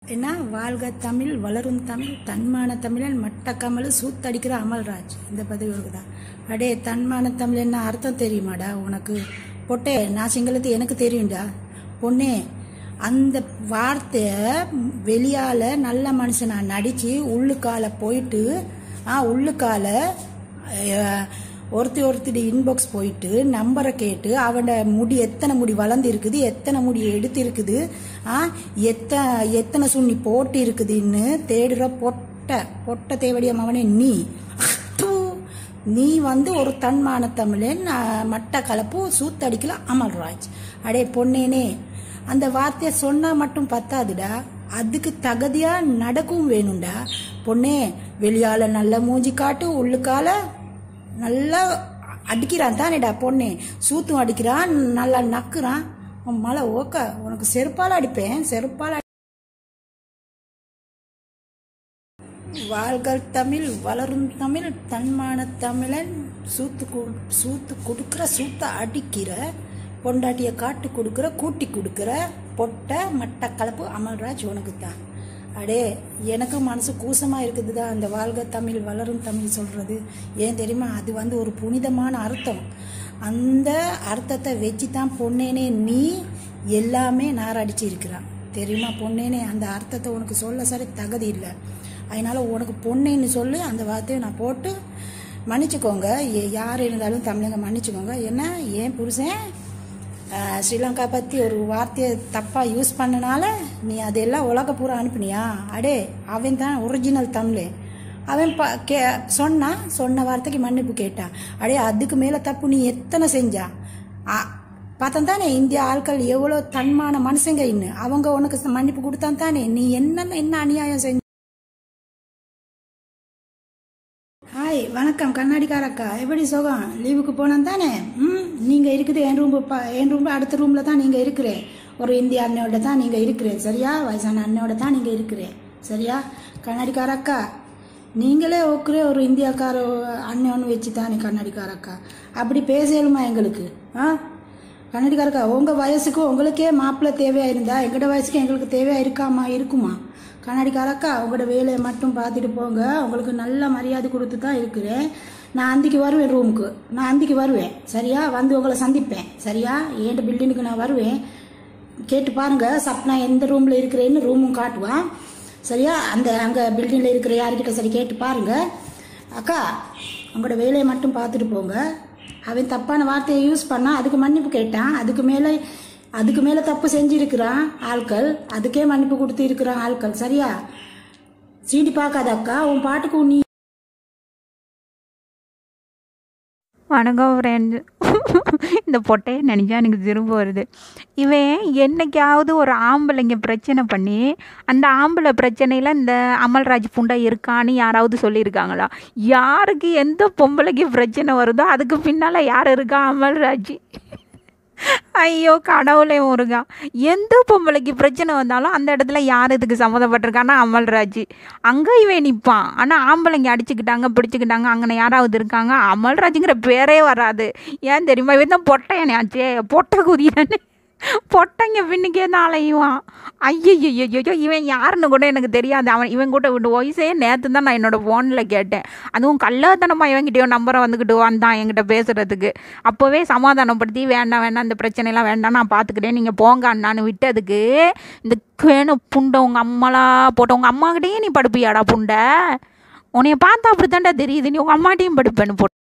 என்ன வாழ்க தமிழ் வளரும் தமிழ் தன்மான தமிழன் மட்ட கமல் சூத்தடிக்கிற அமல்ராஜ் இந்த பதவி இருக்குதா அடே தன்மான தமிழ் என்ன அர்த்தம் தெரியுமாடா உனக்கு பொட்டே நான் சிங்களத்து எனக்கு தெரியும்டா பொண்ணே அந்த வார்த்தையை வெளியால நல்ல மனுஷனா நடிச்சு உள்ளுக்கால போயிட்டு ஆ உள்ளுக்கால அஹ், ஒருத்தி ஒருத்தடி இன்பாக்ஸ் போயிட்டு நம்பரை கேட்டு அவனோட முடி எத்தனை முடி வளர்ந்து இருக்குது எத்தனை முடி எடுத்து இருக்குது ஆ எத்தனை எத்தனை சுண்ணி போட்டு இருக்குதுன்னு தேடுற பொட்டை பொட்டை தேவடிய மவனே நீ தூ. நீ வந்து ஒரு தன்மான தமிழன் ஆ, மட்ட கலப்பு சூத்தடிக்கல அமல்ராஜ் அடே பொன்னேனே அந்த வார்த்தையை சொன்னா மட்டும் பத்தாதுடா அதுக்கு தகுதியா நடக்கும் வேணும்டா பொண்ணே வெளியால நல்ல மூஞ்சி காட்டு உள்ளுக்கால நல்லா அடிக்கிறான் தானேடா பொண்ணே சூத்தும் அடிக்கிறான் நல்லா நக்குறான் உன் மலை ஓக்க உனக்கு செருப்பால அடிப்பேன் செருப்பால வாழ்கள் தமிழ் வளரும் தமிழ் தன்மான தமிழன் சூத்து கு- சூத்து கொடுக்கிற சூத்த அடிக்கிற பொண்டாட்டிய காட்டு கொடுக்கிற கூட்டி கொடுக்கிற பொட்டை மட்ட கலப்பு அமல்ராஜ் உனக்கு தான் அடே எனக்கு மனசு கூசமா இருக்குதுதா அந்த வாழ்க தமிழ் வளரும் தமிழ் சொல்றது ஏன் தெரியுமா அது வந்து ஒரு புனிதமான அர்த்தம் அந்த அர்த்தத்தை வச்சு தான் பொன்னேனே நீ எல்லாமே நாரடிச்சு இருக்கிறான் தெரியுமா பொன்னேனே அந்த அர்த்தத்தை உனக்கு சொல்ல சரி தகுதி இல்லை அதனால உனக்கு பொன்னேன்னு சொல்லி அந்த வார்த்தையை நான் போட்டு மன்னிச்சுக்கோங்க எ- யார் இருந்தாலும் தமிழங்க மன்னிச்சுக்கோங்க என்ன ஏன் புருஷன் ஆஹ், ஸ்ரீலங்கா பற்றி ஒரு வார்த்தையை தப்பாக யூஸ் பண்ணனால நீ அதெல்லாம் உலக பூரா அனுப்புனியா அடே அவன் தான் ஒரிஜினல் தமிழ் அவன் ப கே சொன்னா சொன்ன வார்த்தைக்கு மன்னிப்பு கேட்டான் அடே அதுக்கு மேலே தப்பு நீ எத்தனை செஞ்சா பார்த்தா தானே இந்திய ஆட்கள் எவ்வளோ தன்மான மனுஷங்க இன்னும் அவங்க உனக்கு மன்னிப்பு கொடுத்தா தானே நீ என்ன என்ன அநியாயம் செஞ்ச ஹாய் வணக்கம் கண்ணாடிக்காரக்கா எப்படி சுகம் லீவுக்கு போனா தானே ம் நீங்கள் இருக்குது என் ரூம் என் ரூம் அடுத்த ரூமில் தான் நீங்கள் இருக்கிறேன் ஒரு இந்திய அண்ணையோட தான் நீங்கள் இருக்கிறேன் சரியா வயசான அண்ணையோட தான் நீங்கள் இருக்கிறேன் சரியா கண்ணாடிக்காரக்கா நீங்களே ஒக்குறே ஒரு இந்தியாக்கார அண்ணன்னு வச்சு தானே கண்ணாடிக்காரக்கா அப்படி பேசலுமா எங்களுக்கு ஆ கண்ணாடிக்காரக்கா உங்கள் வயசுக்கு உங்களுக்கே மாப்பிள்ளை தேவையாக இருந்தா எங்களோட வயசுக்கு எங்களுக்கு தேவையாக இருக்காமா இருக்குமா கண்ணாடிக்காரக்கா உங்களோட வேலையை மட்டும் பார்த்துட்டு போங்க உங்களுக்கு நல்ல மரியாதை கொடுத்து தான் இருக்கிறேன் நான் அந்திக்கு வருவேன் ரூமுக்கு நான் அந்திக்கு வருவேன் சரியா வந்து உங்களை சந்திப்பேன் சரியா ஏன்ட பில்டிங்குக்கு நான் வருவேன் கேட்டு பாருங்க சப்னா எந்த ரூமில் இருக்கிறேன்னு ரூமும் காட்டுவான் சரியா அந்த அங்கே பில்டிங்கில் இருக்கிற யார்கிட்ட சரி கேட்டு பாருங்க அக்கா உங்களோட வேலையை மட்டும் பார்த்துட்டு போங்க அவன் தப்பான வார்த்தையை யூஸ் பண்ணா அதுக்கு மன்னிப்பு கேட்டான் அதுக்கு மேலே அதுக்கு மேலே தப்பு செஞ்சிருக்கிறான் ஆட்கள் அதுக்கே மன்னிப்பு கொடுத்து இருக்கிறான் ஆட்கள் சரியா சீடி பார்க்காத அக்கா உன் பாட்டுக்கு நீ வணக்கம் ஃப்ரெண்ட்ஸ் இந்த பொட்டையை நினச்சா எனக்கு திரும்ப வருது இவன் என்னைக்காவது ஒரு ஆம்பளைங்க பிரச்சனை பண்ணி அந்த ஆம்பளை பிரச்சனையில் இந்த அமல்ராஜ் புண்டை இருக்கான்னு யாராவது சொல்லியிருக்காங்களா யாருக்கு எந்த பொம்பளைக்கு பிரச்சனை வருதோ அதுக்கு பின்னால் யார் இருக்கா அமல்ராஜ் ஐயோ கடவுளே முருகா எந்த பொம்பளைக்கு பிரச்சனை வந்தாலும் அந்த இடத்துல யார் இதுக்கு சம்மந்தப்பட்டிருக்கான்னா அமல்ராஜ் அங்கே இவன் நிற்பான் ஆனால் ஆம்பளைங்க அடிச்சுக்கிட்டாங்க பிடிச்சிக்கிட்டாங்க அங்கே யாராவது இருக்காங்க அமல்ராஜுங்கிற பேரே வராது ஏன் தெரியுமா இவன் தான் பொட்டையனாச்சே பொட்டை குதியானே பொட்டைங்க பின்னுக்கே தான் அலையுவான் ஐயோ இவன் யாருன்னு கூட எனக்கு தெரியாது அவன் இவன் கூட விட்டு வயசே நேற்று தான் நான் என்னோட ஃபோனில் கேட்டேன் அதுவும் கல்லாத்தனமாக இவன்கிட்டயோ நம்பரை வந்துக்கிட்டு வந்தான் என்கிட்ட பேசுகிறதுக்கு அப்போவே சமாதானப்படுத்தி வேண்டாம் வேண்டாம் இந்த பிரச்சனைலாம் வேண்டாம் நான் பார்த்துக்கிட்டேன் நீங்கள் போங்க அண்ணான்னு விட்டதுக்கு இந்த கேணு புண்டை உங்கள் அம்மாலாம் போட்ட உங்கள் அம்மாக்கிட்டேயே நீ படுப்பியாடா புண்டை உன்னைய பார்த்தா அப்படி தெரியுது நீ உங்கள் அம்மாட்டையும் படுப்பேன்னு போட்டு